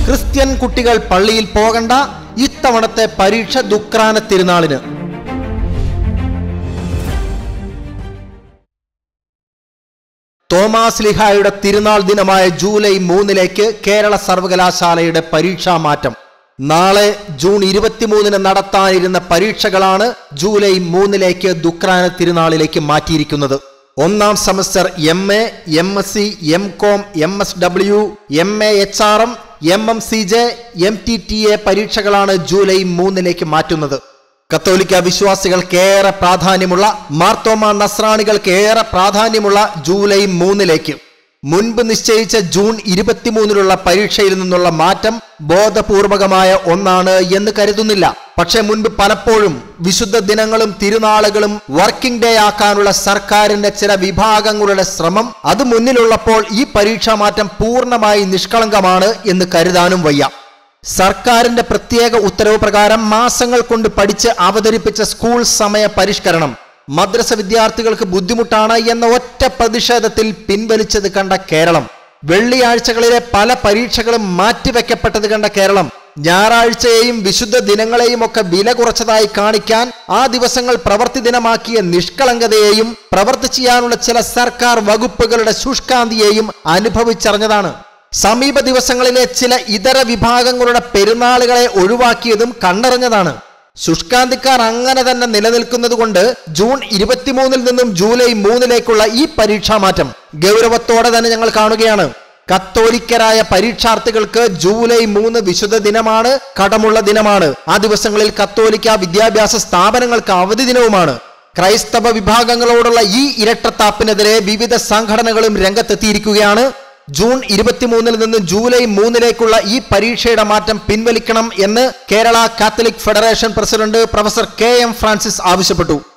Christian കുട്ടികൾ പള്ളിയിൽ പോകണ്ട ഇത്തവണത്തെ പരീക്ഷ ദുക്രാന തിരുനാളിന് തോമാസ് ലിഹായുടെ തിരുനാൾ ദിനമായ ജൂലൈ മൂന്നിലേക്ക് കേരള സർവകലാശാലയുടെ പരീക്ഷാ മാറ്റം നാളെ ജൂൺ ഇരുപത്തിമൂന്നിന് നടത്താനിരുന്ന പരീക്ഷകളാണ് ജൂലൈ മൂന്നിലേക്ക് ദുക്രാന തിരുനാളിലേക്ക് മാറ്റിയിരിക്കുന്നത് ഒന്നാം semester M A M S C M com M S W M A H R M M M C J M T T A പരീക്ഷകളാണ് ജൂലൈ മൂന്നിലേക്ക് മാറ്റുന്നത് കത്തോലിക്ക വിശ്വാസികൾക്ക് ഏറെ പ്രാധാന്യമുള്ള മാർത്തോമ നസ്രാണികൾക്ക് ഏറെ പ്രാധാന്യമുള്ള ജൂലൈ മൂന്നിലേക്ക് മുൻപ് നിശ്ചയിച്ച ജൂൺ ഇരുപത്തിമൂന്നിലുള്ള പരീക്ഷയിൽ നിന്നുള്ള മാറ്റം ബോധപൂർവകമായ ഒന്നാണ് എന്ന് കരുതുന്നില്ല പക്ഷെ മുൻപ് പലപ്പോഴും വിശുദ്ധ ദിനങ്ങളും തിരുനാളുകളും വർക്കിംഗ് ഡേ ആക്കാനുള്ള സർക്കാരിന്റെ ചില വിഭാഗങ്ങളുടെ ശ്രമം അത് മുന്നിലുള്ളപ്പോൾ ഈ പരീക്ഷാ മാറ്റം പൂർണ്ണമായി നിഷ്കളങ്കമാണ് എന്ന് കരുതാനും വയ്യ സർക്കാരിന്റെ പ്രത്യേക ഉത്തരവ് പ്രകാരം മാസങ്ങൾ കൊണ്ട് പഠിച്ച് അവതരിപ്പിച്ച സ്കൂൾ സമയ പരിഷ്കരണം മദ്രസ വിദ്യാർത്ഥികൾക്ക് ബുദ്ധിമുട്ടാണ് എന്ന ഒറ്റ പ്രതിഷേധത്തിൽ പിൻവലിച്ചത് കണ്ട കേരളം വെള്ളിയാഴ്ചകളിലെ പല പരീക്ഷകളും മാറ്റിവെക്കപ്പെട്ടത് കണ്ട കേരളം ഞായറാഴ്ചയെയും വിശുദ്ധ ദിനങ്ങളെയും ഒക്കെ വില കുറച്ചതായി കാണിക്കാൻ ആ ദിവസങ്ങൾ പ്രവൃത്തി ദിനമാക്കിയ നിഷ്കളങ്കതയെയും പ്രവൃത്തി ചെയ്യാനുള്ള ചില സർക്കാർ വകുപ്പുകളുടെ ശുഷ്കാന്തിയെയും അനുഭവിച്ചറിഞ്ഞതാണ് സമീപ ദിവസങ്ങളിലെ ചില ഇതര വിഭാഗങ്ങളുടെ പെരുന്നാളുകളെ ഒഴിവാക്കിയതും കണ്ടറിഞ്ഞതാണ് ശുഷ്കാന്തിക്കാർ അങ്ങനെ തന്നെ നിലനിൽക്കുന്നത് കൊണ്ട് ജൂൺ ഇരുപത്തിമൂന്നിൽ നിന്നും ജൂലൈ മൂന്നിലേക്കുള്ള ഈ പരീക്ഷാ മാറ്റം ഗൗരവത്തോടെ തന്നെ ഞങ്ങൾ കാണുകയാണ് കത്തോലിക്കരായ പരീക്ഷാർത്ഥികൾക്ക് ജൂലൈ മൂന്ന് വിശുദ്ധ ദിനമാണ് കടമുള്ള ദിനമാണ് ആ ദിവസങ്ങളിൽ കത്തോലിക്ക വിദ്യാഭ്യാസ സ്ഥാപനങ്ങൾക്ക് അവധി ദിനവുമാണ് ക്രൈസ്തവ വിഭാഗങ്ങളോടുള്ള ഈ ഇരട്ടത്താപ്പിനെതിരെ വിവിധ സംഘടനകളും രംഗത്തെത്തിയിരിക്കുകയാണ് ജൂൺ ഇരുപത്തിമൂന്നിൽ നിന്ന് ജൂലൈ മൂന്നിലേക്കുള്ള ഈ പരീക്ഷയുടെ മാറ്റം പിൻവലിക്കണം എന്ന് Kerala Catholic federation president professor K M Francis ആവശ്യപ്പെട്ടു